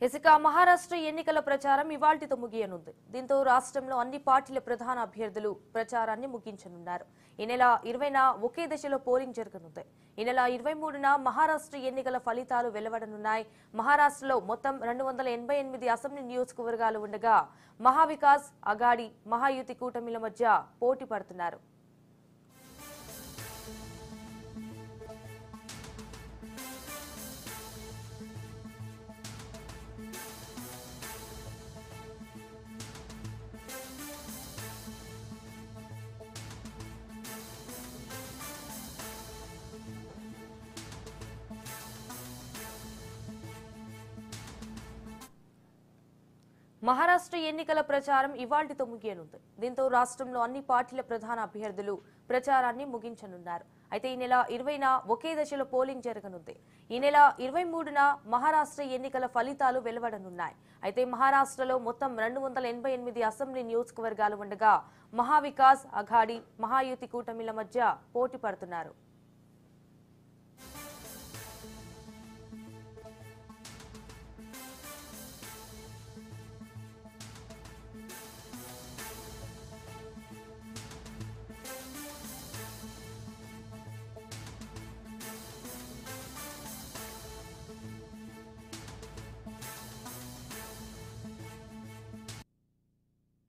ఇసుక మహారాష్ట్ర ఎన్నికల ప్రచారం ఇవాల్టితో ముగియనుంది దీంతో రాష్ట్రంలో అన్ని పార్టీల ప్రధాన అభ్యర్థులు ప్రచారాన్ని ముగించనున్నారు ఈ నెల ఇరవైన ఒకే దశలో పోలింగ్ జరగనుంది ఈ నెల ఇరవై మూడున మహారాష్ట్ర ఎన్నికల ఫలితాలు వెలువడనున్నాయి మహారాష్ట్రలో మొత్తం రెండు వందల ఎనభై ఎనిమిది అసెంబ్లీ నియోజకవర్గాలు ఉండగా మహావికాస్ అగాడి మహాయుతి కూటమిల మధ్య పోటీ పడుతున్నారు మహారాష్ట్ర ఎన్నికల ప్రచారం ఇవాల్టితో ముగియనుంది దీంతో రాష్ట్రంలో అన్ని పార్టీల ప్రధాన అభ్యర్థులు ప్రచారాన్ని ముగించనున్నారు అయితే ఈ నెల ఇరవైన ఒకే దశలో పోలింగ్ జరగనుంది ఈ నెల ఇరవై మూడున మహారాష్ట్ర ఎన్నికల ఫలితాలు వెలువడనున్నాయి అయితే మహారాష్ట్రలో మొత్తం రెండు వందల ఎనభై ఎనిమిది అసెంబ్లీ నియోజకవర్గాలు ఉండగా మహావికాస్ అఘాడి మహాయుతి కూటమిల మధ్య పోటీ పడుతున్నారు